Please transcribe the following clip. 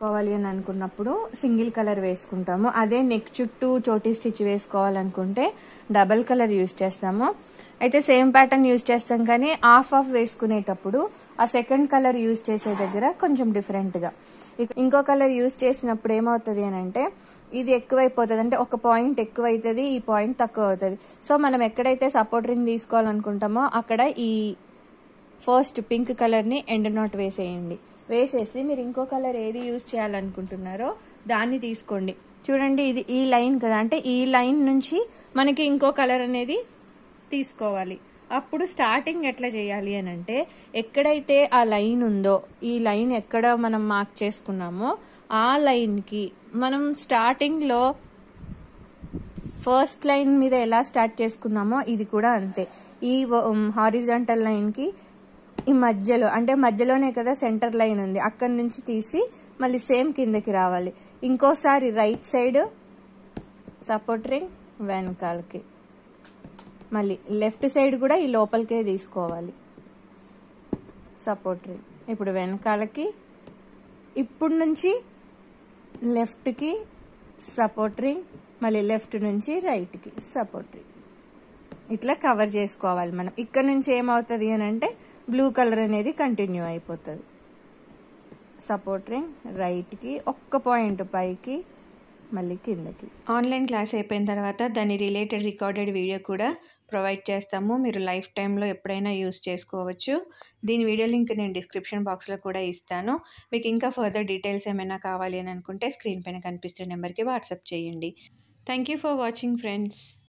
వేసుకోవాలి అని అనుకున్నప్పుడు సింగిల్ కలర్ వేసుకుంటాము అదే నెక్ చుట్టూ చోటీ స్టిచ్ వేసుకోవాలనుకుంటే డబల్ కలర్ యూజ్ చేస్తాము అయితే సేమ్ ప్యాటర్న్ యూజ్ చేస్తాం కానీ హాఫ్ ఆఫ్ వేసుకునేటప్పుడు ఆ సెకండ్ కలర్ యూజ్ చేసే దగ్గర కొంచెం డిఫరెంట్గా ఇంకో కలర్ యూజ్ చేసినప్పుడు ఏమవుతుంది అని అంటే ఇది ఎక్కువైపోతుంది అంటే ఒక పాయింట్ ఎక్కువ అవుతుంది ఈ పాయింట్ తక్కువ అవుతుంది సో మనం ఎక్కడైతే సపోర్ట్ రింగ్ తీసుకోవాలనుకుంటామో అక్కడ ఈ ఫస్ట్ పింక్ కలర్ని ఎండ్ నాట్ వేసేయండి వేసేసి మీరు ఇంకో కలర్ ఏది యూజ్ చేయాలనుకుంటున్నారో దాన్ని తీసుకోండి చూడండి ఇది ఈ లైన్ కదా అంటే ఈ లైన్ నుంచి మనకి ఇంకో కలర్ అనేది తీసుకోవాలి అప్పుడు స్టార్టింగ్ ఎట్లా చేయాలి అని అంటే ఎక్కడైతే ఆ లైన్ ఉందో ఈ లైన్ ఎక్కడ మనం మార్క్ చేసుకున్నామో ఆ లైన్కి మనం స్టార్టింగ్లో ఫస్ట్ లైన్ మీద ఎలా స్టార్ట్ చేసుకున్నామో ఇది కూడా అంతే ఈ హారిజాంటల్ లైన్కి ఈ మధ్యలో అంటే మధ్యలోనే కదా సెంటర్ లైన్ ఉంది అక్కడి నుంచి తీసి మళ్ళీ సేమ్ కిందకి రావాలి ఇంకోసారి రైట్ సైడ్ సపోర్ట్ రింగ్ వెనకాలకి మళ్ళీ లెఫ్ట్ సైడ్ కూడా ఈ లోపలికే తీసుకోవాలి సపోర్ట్ రింగ్ ఇప్పుడు వెనకాలకి ఇప్పుడు నుంచి లెఫ్ట్కి సపోర్ట్ రింగ్ మళ్ళీ లెఫ్ట్ నుంచి రైట్కి సపోర్ట్ రింగ్ ఇట్లా కవర్ చేసుకోవాలి మనం ఇక్కడ నుంచి ఏమవుతుంది అని అంటే బ్లూ కలర్ అనేది కంటిన్యూ అయిపోతుంది సపోర్ట్ రింగ్ రైట్కి ఒక్క పాయింట్ పైకి మళ్ళీ కిందకి ఆన్లైన్ క్లాస్ అయిపోయిన తర్వాత దాని రిలేటెడ్ రికార్డెడ్ వీడియో కూడా ప్రొవైడ్ చేస్తాము మీరు లైఫ్ టైంలో ఎప్పుడైనా యూస్ చేసుకోవచ్చు దీని వీడియో లింక్ నేను డిస్క్రిప్షన్ బాక్స్లో కూడా ఇస్తాను మీకు ఇంకా ఫర్దర్ డీటెయిల్స్ ఏమైనా కావాలి అని అనుకుంటే స్క్రీన్ పైన కనిపిస్తున్న నెంబర్కి వాట్సాప్ చేయండి thank you for watching friends